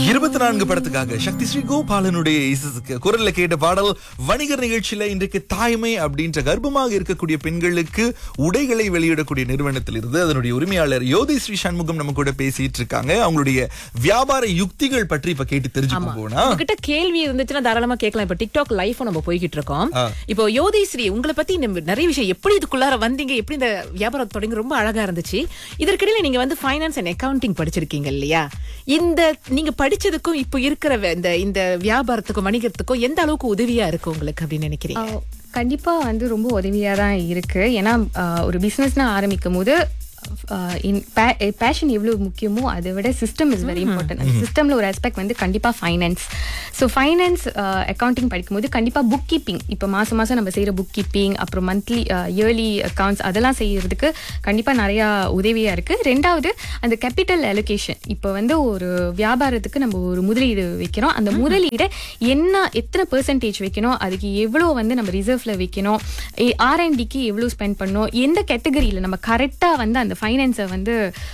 இருபத்தி நான்கு படத்துக்காக சக்தி ஸ்ரீ கோபாலனுடைய இசைக்கு குரல்ல கேட்ட பாடல் வணிகர் நிகழ்ச்சியில இன்றைக்கு தாய்மை அப்படின்ற கர்ப்பமாக இருக்கக்கூடிய பெண்களுக்கு உடைகளை வெளியிடக்கூடிய நிறுவனத்தில் இருந்து அதனுடைய உரிமையாளர் யோதி ஸ்ரீ சண்முகம் நம்ம கூட பேசிட்டு இருக்காங்க அவங்களுடைய வியாபார யுக்திகள் பற்றி இப்ப கேட்டு தெரிஞ்சுக்க போனா உங்ககிட்ட கேள்வி இருந்துச்சுன்னா தாராளமா கேட்கலாம் இப்ப டிக்டாக் லைஃப் நம்ம போய்கிட்டு இருக்கோம் ஆ. இப்போ யோதிஸ்ரீ உங்களை பத்தி நம்ம நிறைய விஷயம் எப்படி இதுக்குள்ளார வந்தீங்க எப்படி இந்த வியாபாரம் தொடங்கி ரொம்ப அழகா இருந்துச்சு இதற்கிடையில நீங்க வந்து ஃபைனான்ஸ் அண்ட் அக்கவுண்டிங் படிச்சிருக்கீங்க இல்லையா இந்த நீங்க படிச்சதுக்கும் இப்போ இருக்கிற வே- இந்த இந்த வியாபாரத்துக்கும் வணிகத்துக்கும் எந்த அளவுக்கு உதவியா இருக்கு உங்களுக்கு அப்படின்னு நினைக்கிறீங்க ஆஹ் கண்டிப்பா வந்து ரொம்ப உதவியா தான் இருக்கு ஏன்னா ஆஹ் ஒரு பிசினஸ்னா ஆரம்பிக்கும் போது பேஷன் எவ்வளவு முக்கியமோ அதை விட சிஸ்டம் இஸ் வெரி இம்பார்ட்டன்ட் அந்த சிஸ்டம்ல ஒரு ஆஸ்பெக்ட் வந்து கண்டிப்பா ஃபைனான்ஸ் ஸோ ஃபைனான்ஸ் அக்கௌண்டிங் படிக்கும்போது கண்டிப்பா புக் கீப்பிங் இப்போ மாசம் மாசம் நம்ம செய்யற புக் கீப்பிங் அப்புறம் மந்த்லி இயர்லி அக்கவுண்ட்ஸ் அதெல்லாம் செய்யறதுக்கு கண்டிப்பா நிறைய உதவியா இருக்கு ரெண்டாவது அந்த கேபிட்டல் அலோகேஷன் இப்போ வந்து ஒரு வியாபாரத்துக்கு நம்ம ஒரு முதலீடு வைக்கிறோம் அந்த முதலீடை என்ன எத்தனை பெர்சன்டேஜ் வைக்கணும் அதுக்கு எவ்வளோ வந்து நம்ம ரிசர்வ்ல வைக்கணும் ஆர்என்டிக்கு எவ்வளோ ஸ்பெண்ட் பண்ணணும் எந்த கேட்டகரியில் நம்ம கரெக்டாக வந்து அந்த ஃபைனான்ஸை வந்து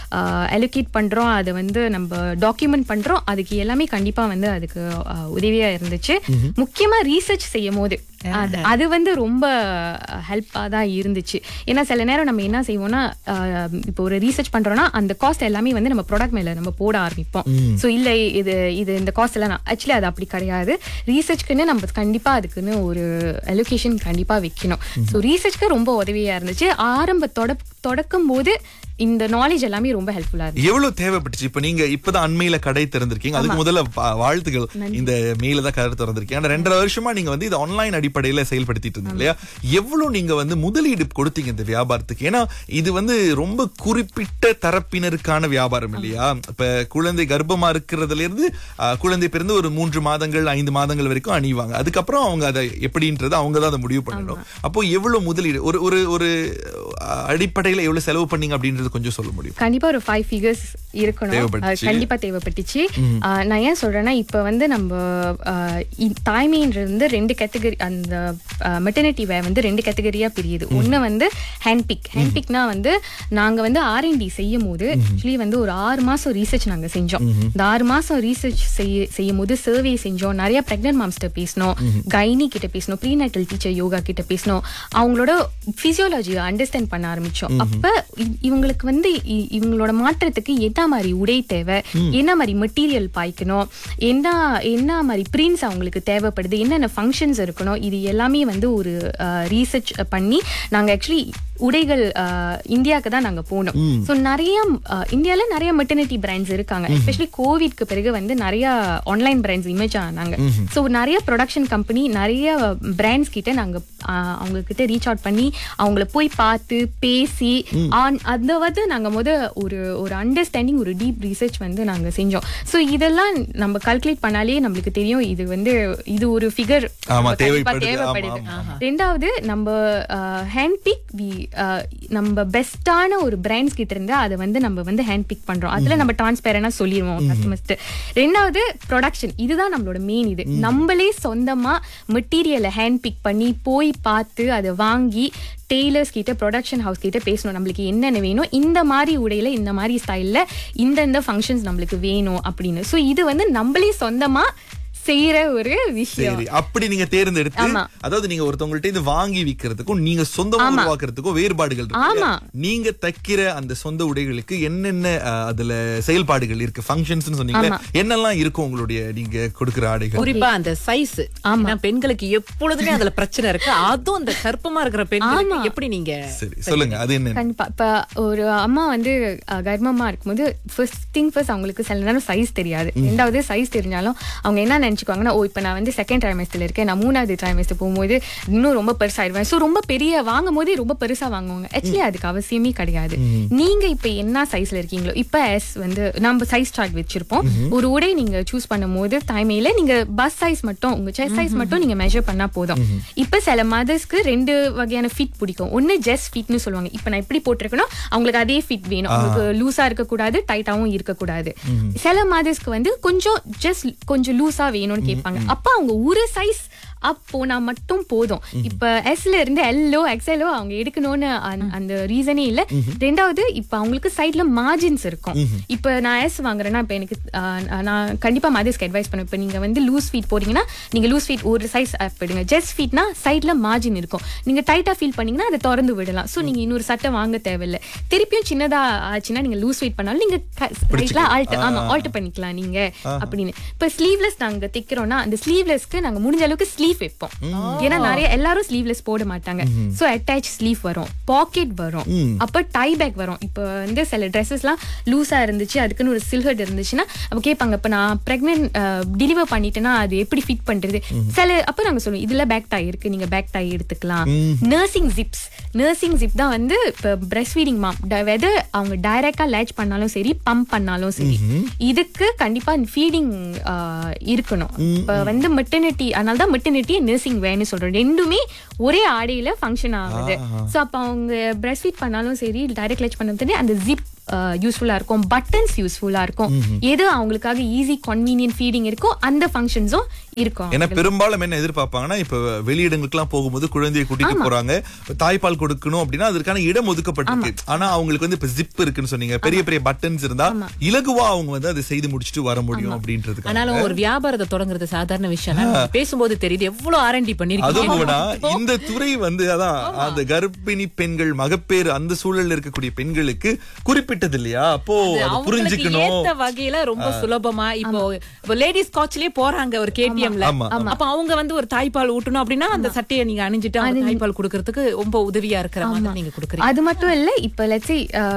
அலோகேட் பண்ணுறோம் அதை வந்து நம்ம டாக்குமெண்ட் பண்ணுறோம் அதுக்கு எல்லாமே கண்டிப்பாக வந்து அதுக்கு ஆஹ், உதவியா இருந்துச்சு முக்கியமாக ரீசர்ச் செய்யும் போது அது அது வந்து ரொம்ப ஹெல்ப்பாக தான் இருந்துச்சு ஏன்னா சில நேரம் நம்ம என்ன செய்வோம்னா ஆஹ், இப்போ ஒரு ரீசர்ச் பண்றோம்னா அந்த காஸ்ட் எல்லாமே வந்து நம்ம ப்ராடக்ட் மேல நம்ம போட ஆரம்பிப்போம் ஸோ இல்லை இது இது இந்த காஸ்ட் எல்லாம் ஆக்சுவலி அது அப்படி கிடையாது ரீசர்ச்க்குன்னு நம்ம கண்டிப்பா அதுக்குன்னு ஒரு அலோகேஷன் கண்டிப்பா வைக்கணும் ஸோ ரீசர்ச்க்கு ரொம்ப உதவியா இருந்துச்சு ஆரம்ப தொட தொடக்கும் போது இந்த நாலேஜ் எல்லாமே ரொம்ப ஹெல்ப்ஃபுல்லா இருந்துச்சு எவ்வளவு தேவைப்பட்டுச்சு இப்ப நீங்க இப்பதான் அண்மையில கடை திறந்திருக்கீங்க அதுக்கு முதல்ல பா- வாழ்த்துக்கள் இந்த மெயில தான் கடை திறந்திருக்கீங்க ஆனா ரெண்டரை வருஷமா நீங்க வந்து இது ஆன்லைன் அடிப்படையில செயல்படுத்திட்டு இருந்தீங்க இல்லையா எவ்வளவு நீங்க வந்து முதலீடு கொடுத்தீங்க இந்த வியாபாரத்துக்கு ஏன்னா இது வந்து ரொம்ப குறிப்பிட்ட தரப்பினருக்கான வியாபாரம் இல்லையா இப்ப குழந்தை கர்ப்பமா இருக்கிறதுல இருந்து ஆஹ், குழந்தை பிறந்து ஒரு மூன்று மாதங்கள் ஐந்து மாதங்கள் வரைக்கும் அணிவாங்க அதுக்கப்புறம் அவங்க அதை எப்படின்றது அவங்க தான் அதை முடிவு பண்ணணும் அப்போ எவ்வளவு முதலீடு ஒரு ஒரு ஒரு ஆஹ், அடிப்படையில எவ்வளவு செலவு பண்ணீங்க அப்படின்றது கொஞ்சம் சொல்ல முடியும் கண்டிப்பா ஒரு ஃபைவ் ஃபிகர்ஸ் இருக்கணும் தேவைப்பட்டுச்சு. அது கண்டிப்பா தேவைப்பட்டுச்சு ஆஹ் நான் ஏன் சொல்றேன்னா இப்ப வந்து நம்ம ஆஹ் இ- தாய்மைன்றது வந்து ரெண்டு கேட்டகரி அந்த மெட்டர்னிட்டி வே வந்து ரெண்டு கேட்டகரியா பிரியுது ஒண்ணு வந்து ஹேண்ட் பிக் ஹேண்ட் பிக்னா வந்து நாங்க வந்து ஆர்என்டி செய்யும் போது ஆக்சுவலி வந்து ஒரு ஆறு மாசம் ரீசர்ச் நாங்க செஞ்சோம் இந்த ஆறு மாசம் ரீசர்ச் செய்ய செய்யும் போது சர்வே செஞ்சோம் நிறைய பிரெக்னன்ட் மாம்ஸ்ட பேசணும் கைனி கிட்ட பேசணும் ப்ரீநேட்டல் டீச்சர் யோகா கிட்ட பேசணும் அவங்களோட பிசியோலஜியை அண்டர்ஸ்டாண்ட் பண்ண ஆரம்பிச்சோம் அப்ப இ- இவங்களுக்கு வந்து இ- இவங்களோட மாற்றத்துக்கு என்ன மாதிரி உடை தேவை என்ன மாதிரி மெட்டீரியல் பாய்க்கணும் என்ன என்ன மாதிரி பிரிண்ட்ஸ் அவங்களுக்கு தேவைப்படுது என்னென்ன ஃபங்க்ஷன்ஸ் இருக்கணும் இது எல்லாமே வந்து ஒரு ரீசர்ச் பண்ணி நாங்க ஆக்சுவலி உடைகள் அஹ், இந்தியாவுக்கு தான் நாங்க போனோம் ஸோ நிறைய அஹ், இந்தியால நிறைய மெட்டர்னிட்டி பிராண்ட்ஸ் இருக்காங்க எஸ்பெஷலி கோவிட்க்கு பிறகு வந்து நிறைய ஆன்லைன் பிராண்ட்ஸ் இமேஜ் ஆனாங்க ஸோ நிறைய ப்ரொடக்ஷன் கம்பெனி நிறைய பிராண்ட்ஸ் கிட்ட நாங்க அஹ், அவங்க கிட்ட ரீச் அவுட் பண்ணி அவங்கள போய் பார்த்து பேசி ஆன் அந்த வந்து நாங்க முத ஒரு ஒரு அண்டர்ஸ்டாண்டிங் ஒரு டீப் ரிசர்ச் வந்து நாங்க செஞ்சோம் ஸோ இதெல்லாம் நம்ம கால்குலேட் பண்ணாலே நம்மளுக்கு தெரியும் இது வந்து இது ஒரு ஃபிகர் ஆமா, தேவைப்படுது. தேவைப்படுது ஆமா, ஆமா. ரெண்டாவது நம்ம ஹேண்ட் பிக் வி நம்ம பெஸ்டான ஒரு பிராண்ட்ஸ் கிட்ட இருந்து அதை வந்து நம்ம வந்து ஹேண்ட் பிக் பண்றோம் அதுல நம்ம டிரான்ஸ்பேரண்டா சொல்லிடுவோம் கஸ்டமர்ஸ்ட்டு ரெண்டாவது ப்ரொடக்ஷன் இதுதான் நம்மளோட மெயின் இது நம்மளே சொந்தமா மெட்டீரியலை ஹேண்ட் பிக் பண்ணி போய் பார்த்து அதை வாங்கி டெய்லர்ஸ் கிட்ட ப்ரொடக்ஷன் ஹவுஸ் கிட்ட பேசணும் நம்மளுக்கு என்னென்ன வேணும் இந்த மாதிரி உடையில இந்த மாதிரி ஸ்டைல்ல இந்தந்த ஃபங்க்ஷன்ஸ் நம்மளுக்கு வேணும் அப்படின்னு ஸோ இது வந்து நம்மளே சொந்தமா செய்யற ஒரு விஷயம் சரி அப்படி நீங்க தேர்ந்தெடுத்து ஆமா. அதாவது நீங்க ஒருத்தவங்கள்ட்ட இது வாங்கி விக்கிறதுக்கும் நீங்க சொந்தமா ஆமா. உருவாக்குறதுக்கும் வேறுபாடுகள் இருக்கு ஆமா. இல்லையா? நீங்க தைக்கிற அந்த சொந்த உடைகளுக்கு என்னென்ன அஹ், அதுல செயல்பாடுகள் இருக்கு ஃபங்க்ஷன்ஸ் சொன்னீங்களே என்னெல்லாம் இருக்கும் உங்களுடைய நீங்க கொடுக்கிற ஆடைகள் குறிப்பா அந்த சைஸ் ஆமா. ஆமா பெண்களுக்கு எப்பொழுதுமே அதுல பிரச்சனை இருக்கு அதுவும் அந்த கர்ப்பமா இருக்கிற பெண்களுக்கு எப்படி நீங்க சரி சொல்லுங்க அது என்ன கண்டிப்பா இப்ப ஒரு அம்மா வந்து அஹ், கர்ப்பமா இருக்கும்போது ஃபர்ஸ்ட் திங் ஃபர்ஸ்ட் அவங்களுக்கு சில நேரம் சைஸ் தெரியாது ரெண்டாவது சைஸ் தெரிஞ்சாலும் அவங்க என்ன நினைச்சுக்குவாங்கன்னா ஓ இப்ப நான் வந்து செகண்ட் ட்ரைமஸ்டர்ல இருக்கேன் நான் மூணாவது ட்ரைமஸ்டர் போகும்போது இன்னும் ரொம்ப பெருசாயிடுவேன் ஸோ ரொம்ப பெரிய வாங்கும் போதே ரொம்ப பெருசா வாங்குவாங்க ஆக்சுவலி அதுக்கு அவசியமே கிடையாது நீங்க இப்ப என்ன சைஸ்ல இருக்கீங்களோ இப்ப எஸ் வந்து நம்ம சைஸ் சார்ட் வச்சிருப்போம் ஒரு உடை நீங்க சூஸ் பண்ணும்போது தாய்மையில நீங்க பஸ் சைஸ் மட்டும் உங்க செஸ்ட் சைஸ் மட்டும் நீங்க மெஷர் பண்ணா போதும் இப்ப சில மதர்ஸ்க்கு ரெண்டு வகையான ஃபிட் பிடிக்கும் ஒன்னு ஜஸ்ட் ஃபிட்னு சொல்லுவாங்க இப்ப நான் எப்படி போட்டிருக்கணும் அவங்களுக்கு அதே ஃபிட் வேணும் அவங்களுக்கு லூசா இருக்கக்கூடாது டைட்டாவும் இருக்கக்கூடாது சில மதர்ஸ்க்கு வந்து கொஞ்சம் ஜஸ்ட் கொஞ்சம் லூசா வேணும்னு கேட்பாங்க அப்ப அவங்க ஒரு சைஸ் போனா மட்டும் போதும் இப்ப எஸ்ல இருந்து எல்லோ எக்ஸலோ அவங்க எடுக்கணும்னு அந்த- அந்த ரீசனே இல்ல ரெண்டாவது இப்ப அவங்களுக்கு சைட்ல மார்ஜின்ஸ் இருக்கும் இப்ப நான் எஸ் வாங்குறேன்னா இப்ப எனக்கு ஆஹ், நான் கண்டிப்பா மதர்ஸ்க்கு அட்வைஸ் பண்ணுவேன் இப்ப நீங்க வந்து லூஸ் ஃபீட் போறீங்கன்னா நீங்க லூஸ் ஃபீட் ஒரு சைஸ் போயிடுங்க ஜஸ்ட் ஃபீட்னா சைட்ல மார்ஜின் இருக்கும் நீங்க டைட்டா ஃபீல் பண்ணீங்கன்னா அதை திறந்து விடலாம் சோ நீங்க இன்னொரு சட்டை வாங்க தேவையில்ல திருப்பியும் சின்னதா ஆச்சுன்னா நீங்க லூஸ் ஃபீட் பண்ணாலும் நீங்க சைட்ல ஆல்ட் ஆமா ஆல்ட் பண்ணிக்கலாம் நீங்க அப்படின்னு இப்ப ஸ்லீவ்லெஸ் நாங்க தைக்கிறோம்னா அந்த ஸ்லீவ்லெஸ்க்கு நாங்க முடிஞ்ச அளவுக்கு ஸ்லீவ் வைப்போம் ஏன்னா நிறைய எல்லாரும் ஸ்லீவ்லெஸ் போட மாட்டாங்க சோ அட்டாச் ஸ்லீவ் வரும் பாக்கெட் வரும் அப்ப டை பேக் வரும் இப்ப வந்து சில ட்ரெஸ்ஸஸ்லாம் லூஸா இருந்துச்சு அதுக்குன்னு ஒரு சில்ஹர்ட் இருந்துச்சுன்னா அப்ப கேட்பாங்க இப்ப நான் பிரெக்னென்ட் டெலிவர் பண்ணிட்டேன்னா அது எப்படி ஃபிட் பண்றது சில அப்ப நாங்க சொல்லுவோம் இதுல பேக் டை இருக்கு நீங்க பேக் டை எடுத்துக்கலாம் நர்சிங் ஜிப்ஸ் நர்சிங் ஜிப் தான் வந்து இப்ப பிரஸ்ட் ஃபீடிங் மாம் வெதர் அவங்க டைரக்டா லேட்ச் பண்ணாலும் சரி பம்ப் பண்ணாலும் சரி இதுக்கு கண்டிப்பா ஃபீடிங் இருக்கணும் இப்ப வந்து மெட்டர்னிட்டி அதனால தான் மெட்டர்னிட்டி நர்சிங் வேன்னு சொல்றோம் ரெண்டுமே ஒரே ஆடையில ஃபங்க்ஷன் ஆகுது சோ அப்ப அவங்க பிரஸ்ட் ஃபீட் பண்ணாலும் சரி டைரக்ட் லேட்ச் பண்ணாலும் அந்த ஜிப் யூஸ்ஃபுல்லா இருக்கும் பட்டன்ஸ் யூஸ்ஃபுல்லா இருக்கும் எது அவங்களுக்காக ஈஸி கன்வீனியன்ட் ஃபீடிங் இருக்கோ அந்த ஃபங்க்ஷன்ஸும் இருக்கும் ஏன்னா பெரும்பாலும் என்ன எதிர்பார்ப்பாங்கன்னா இப்ப வெளியிடங்களுக்குலாம் போகும்போது குழந்தையை கூட்டிட்டு போறாங்க தாய்ப்பால் கொடுக்கணும் அப்படின்னா அதற்கான இடம் ஒதுக்கப்பட்டிருக்கு ஆனா அவங்களுக்கு வந்து இப்ப ஜிப் இருக்குன்னு சொன்னீங்க பெரிய பெரிய பட்டன்ஸ் இருந்தா இலகுவா அவங்க வந்து அதை செய்து முடிச்சுட்டு வர முடியும் அப்படின்றதுக்கு ஆனாலும் ஒரு வியாபாரத்தை தொடங்குறது சாதாரண விஷயம் தான். நீங்க பேசும்போது தெரியுது எவ்வளவு ஆரண்டி அதுவும் கூட பண்ணிருக்கீங்க இந்த துறை வந்து அதான் அந்த கர்ப்பிணி பெண்கள் மகப்பேறு அந்த சூழல்ல இருக்கக்கூடிய பெண்களுக்கு குறிப்பிட்டது இல்லையா அப்போ அதை அவங்களுக்கு புரிஞ்சுக்கணும் ஏத்த வகையில ரொம்ப சுலபமா இப்போ இப்போ லேடிஸ் காட்ச்லயே போறாங்க ஒரு கேடிஎம்ல ஆமா, அப்ப அவங்க வந்து ஒரு தாய்ப்பால் ஊட்டணும் அப்படின்னா அந்த சட்டையை நீங்க அணிஞ்சிட்டு அவங்க தாய்ப்பால் கொடுக்கறதுக்கு ரொம்ப உதவியா இருக்கிற மாதிரி நீங்க கொடுக்குறீங்க அது மட்டும் இல்ல இப்ப லட்சி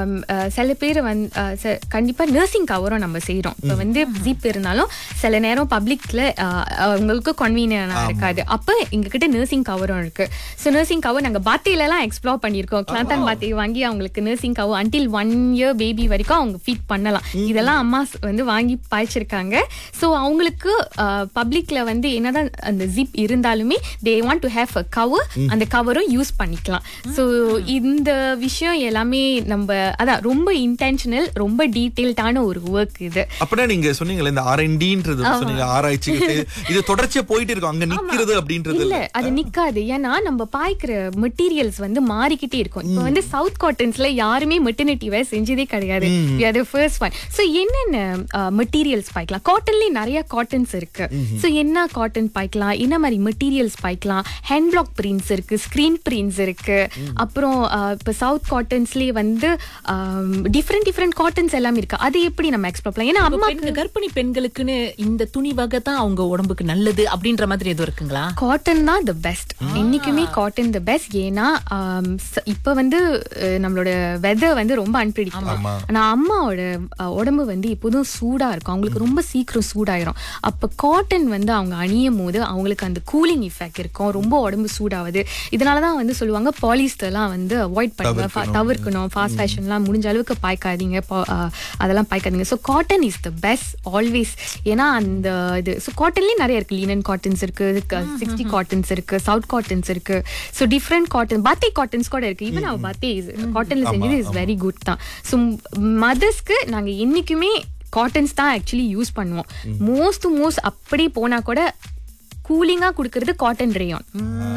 சில பேர் வந்து அஹ், ச- கண்டிப்பா நர்சிங் கவரும் நம்ம செய்றோம் இப்ப வந்து ஜிப் இருந்தாலும் சில நேரம் பப்ளிக்ல அவங்களுக்கு கன்வீனியனா இருக்காது அப்ப எங்க கிட்ட நர்சிங் கவரும் இருக்கு சோ நர்சிங் கவர் நாங்க பாத்தியில எல்லாம் எக்ஸ்ப்ளோர் பண்ணிருக்கோம் கிளாந்தான் பாத்தி வாங்கி அவங்களுக்கு nursing cover until one year baby வரைக்கும் அவங்க ஃபீட் பண்ணலாம் இதெல்லாம் அம்மா வந்து வாங்கி பாய்ச்சிருக்காங்க சோ அவங்களுக்கு பப்ளிக்ல வந்து என்னதான் அந்த ஜிப் இருந்தாலுமே they want to have a cover அந்த கவரும் யூஸ் பண்ணிக்கலாம் சோ இந்த விஷயம் எல்லாமே நம்ம அதான் ரொம்ப இன்டென்ஷனல் ரொம்ப டீடைல்டான ஒரு ஒர்க் இது அப்படின்னா நீங்க சொன்னீங்கல்ல இந்த ஆர்என்டின்றது சொன்னீங்க ஆராய்ச்சிக்கிட்டு இது தொடர்ச்சியா போயிட்டு இருக்கும் அங்க நிக்கிறது அப்படின்றது இல்ல இல்ல அது நிக்காது ஏன்னா நம்ம பாய்க்கிற மெட்டீரியல்ஸ் வந்து மாறிக்கிட்டே இருக்கும் இப்போ வந்து சவுத் காட்டன்ஸ்ல யாருமே மெட்டர்னிட்டி வேர் செஞ்சதே கிடையாது அது ஃபர்ஸ்ட் ஒன் ஸோ என்னென்ன மெட்டீரியல்ஸ் பாய்க்கலாம் காட்டன்லயே நிறைய காட்டன்ஸ் இருக்கு ஸோ என்ன காட்டன் பாய்க்கலாம் என்ன மாதிரி மெட்டீரியல்ஸ் பாய்க்கலாம் ஹேண்ட் பிளாக் பிரிண்ட்ஸ் இருக்கு ஸ்கிரீன் பிரிண்ட்ஸ் இருக்கு அப்புறம் அஹ், இப்போ சவுத் காட்டன்ஸ்லயே வந்து டிஃப்ரெண்ட் டிஃப்ரெண்ட் காட்டன்ஸ் எல்லாம் இருக்கு அது எப்படி நம்ம எக்ஸ்ப்ளோர் பண்ணலாம் ஏன்னா அம்மா பெண் கர்ப்பிணி பெண்களுக்குன்னு இந்த துணி வகை தான் அவங்க உடம்புக்கு நல்லது அப்படின்ற மாதிரி எதுவும் இருக்குங்களா காட்டன் தான் த பெஸ்ட் என்னைக்குமே காட்டன் த பெஸ்ட் ஏன்னா ஆம், ச- இப்ப வந்து அஹ், நம்மளோட வெதர் வந்து ரொம்ப அன்பிரிடிக்கபிள் ஆனா அம்மாவோட அஹ், உடம்பு வந்து எப்போதும் சூடா இருக்கும் அவங்களுக்கு ரொம்ப சீக்கிரம் சூடாயிரும் அப்ப காட்டன் வந்து அவங்க அணியும் போது அவங்களுக்கு அந்த கூலிங் எஃபெக்ட் இருக்கும் ரொம்ப உடம்பு சூடாகுது இதனாலதான் வந்து சொல்லுவாங்க பாலிஸ்டர்லாம் வந்து அவாய்ட் பண்ணுங்க fa- தவிர்க்கணும் ஃபாஸ்ட் ஃபேஷன்லாம் முடிஞ்ச அளவுக்கு பாய்க்காதீங்க பா- அஹ், அதெல்லாம் பாய்க்காதீங்க so cotton is the best always ஏன்னா அந்த இது ஸோ காட்டன்லேயே நிறைய இருக்கு லீனன் காட்டன்ஸ் இருக்கு சிக்ஸ்டி காட்டன்ஸ் இருக்கு சவுத் காட்டன்ஸ் இருக்கு so different cotton batik cottons கூட இருக்கு ஈவன் அவ பாத்தி காட்டன்ல செஞ்சது இஸ் வெரி குட் தான் ஸோ மதர்ஸ்க்கு நாங்க என்னைக்குமே காட்டன்ஸ் தான் ஆக்சுவலி யூஸ் பண்ணுவோம் மோஸ்ட் மோஸ்ட் அப்படி போனா கூட கூலிங்கா கொடுக்கறது காட்டன் ரேயான்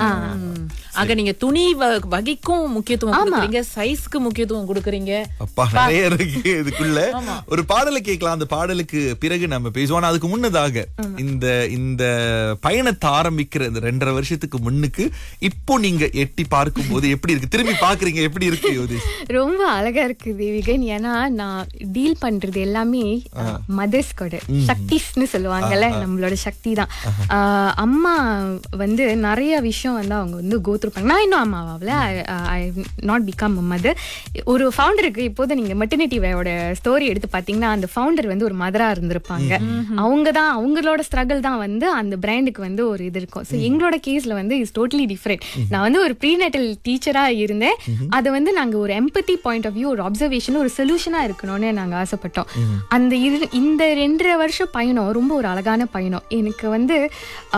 ஆக நீங்க துணி வ- வகைக்கும் முக்கியத்துவம் கொடுக்குறீங்க சைஸ்க்கு முக்கியத்துவம் கொடுக்குறீங்க அப்பா நிறைய இருக்கு இதுக்குள்ள ஒரு பாடலை கேட்கலாம் அந்த பாடலுக்கு பிறகு நம்ம பேசுவோம் ஆனா அதுக்கு முன்னதாக இந்த இந்த பயணத்தை ஆரம்பிக்கிற இந்த ரெண்டரை வருஷத்துக்கு முன்னுக்கு இப்போ நீங்க எட்டி பார்க்கும் போது எப்படி இருக்கு திரும்பி பாக்குறீங்க எப்படி இருக்கு யோகேஷ் ரொம்ப அழகா இருக்கு தேவிகன் ஏன்னா நான் டீல் பண்றது எல்லாமே மதர்ஸ் கூட சக்திஸ்னு சொல்லுவாங்கல்ல நம்மளோட சக்தி தான் ஆஹ் அம்மா வந்து நிறைய விஷயம் வந்து அவங்க வந்து கோத்ரூ பண்ண நான் இன்னும் அம்மாவாவில் ஐ நாட் பிகம் மதர் ஒரு ஃபவுண்டருக்கு இப்போது நீங்க மெட்டர்னிட்டி வேவோட ஸ்டோரி எடுத்து பாத்தீங்கன்னா அந்த ஃபவுண்டர் வந்து ஒரு மதரா இருந்திருப்பாங்க அவங்க தான் அவங்களோட ஸ்ட்ரகிள் தான் வந்து அந்த பிராண்டுக்கு வந்து ஒரு இது இருக்கும் ஸோ எங்களோட கேஸ்ல வந்து இஸ் டோட்டலி டிஃப்ரெண்ட் நான் வந்து ஒரு ப்ரீநேட்டல் டீச்சரா இருந்தேன் அதை வந்து நாங்க ஒரு எம்பத்தி பாயிண்ட் ஆஃப் வியூ ஒரு அப்சர்வேஷன் ஒரு சொல்யூஷனா இருக்கணும்னு நாங்க ஆசைப்பட்டோம் அந்த இரு இந்த ரெண்டரை வருஷம் பயணம் ரொம்ப ஒரு அழகான பயணம் எனக்கு வந்து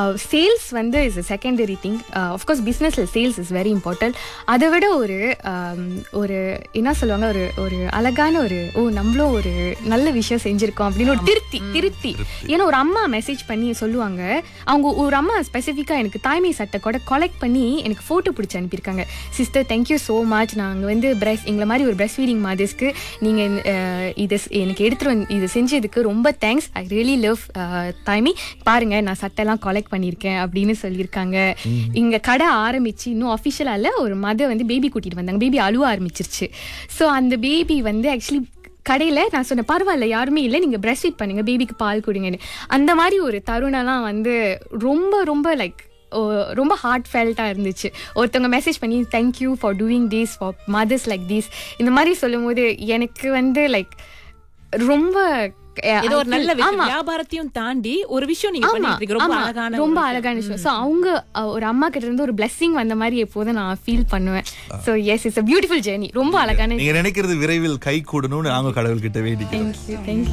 சேல்ஸ் வந்து இஸ் செகண்டரி திங் ஆஃப்கோர்ஸ் பிஸ்னஸில் சேல்ஸ் இஸ் வெரி இம்பார்ட்டன்ட் அதை விட ஒரு um, ஒரு என்ன சொல்லுவாங்க ஒரு ஒரு அழகான ஒரு ஓ நம்மளும் ஒரு நல்ல விஷயம் செஞ்சுருக்கோம் அப்படின்னு ஒரு திருப்தி திருப்தி ஏன்னா ஒரு அம்மா மெசேஜ் பண்ணி சொல்லுவாங்க அவங்க ஒரு அம்மா ஸ்பெசிஃபிக்காக எனக்கு தாய்மை சட்டை கூட கலெக்ட் பண்ணி எனக்கு ஃபோட்டோ பிடிச்சி அனுப்பியிருக்காங்க சிஸ்டர் தேங்க்யூ ஸோ மச் நாங்கள் வந்து பிரஸ் எங்களை மாதிரி ஒரு பிரஸ் ஃபீடிங் மதர்ஸ்க்கு நீங்கள் இது எனக்கு எடுத்துட்டு வந்து இது செஞ்சதுக்கு ரொம்ப தேங்க்ஸ் ஐ ரியலி லவ் தாய்மி பாருங்க நான் சட்டைலாம் கலெக்ட் பண்ணியிருக்கேன் அப்படின்னு சொல்லியிருக்காங்க இங்க கடை ஆரம்பிச்சு இன்னும் அஃபிஷியலா இல்ல ஒரு மதர் வந்து பேபி கூட்டிட்டு வந்தாங்க பேபி அழுவ ஆரம்பிச்சிருச்சு ஸோ அந்த பேபி வந்து ஆக்சுவலி கடையில் நான் சொன்னேன் பரவாயில்ல யாருமே இல்லை நீங்கள் பிரஸ்ட் ஃபீட் பண்ணுங்க பேபிக்கு பால் கொடுங்கன்னு அந்த மாதிரி ஒரு தருணம்லாம் வந்து ரொம்ப ரொம்ப லைக் ரொம்ப ஹார்ட் ஃபெல்ட்டாக இருந்துச்சு ஒருத்தவங்க மெசேஜ் பண்ணி thank you for doing this for mothers like this இந்த மாதிரி சொல்லும்போது எனக்கு வந்து லைக் ரொம்ப அஹ், ஏதோ ஒரு I நல்ல feel- விஷயம் ஆமா. வியாபாரத்தையும் தாண்டி ஒரு விஷயம் நீங்க ஆமா, பண்ணிட்டு இருக்கீங்க. ரொம்ப ஆமா. அழகான ரொம்ப ஒரு அழகான விஷயம் ஸோ அவங்க அஹ், ஒரு அம்மா கிட்ட இருந்து ஒரு blessing வந்த மாதிரி எப்போதும் நான் ஃபீல் பண்ணுவேன் so yes it's a beautiful journey ரொம்ப அழகான நீங்க நினைக்கிறது விரைவில் கை கூடணும்னு நாங்க கடவுள்கிட்ட வேண்டிக்கிறோம் தேங்க்யூ தேங்க்யூ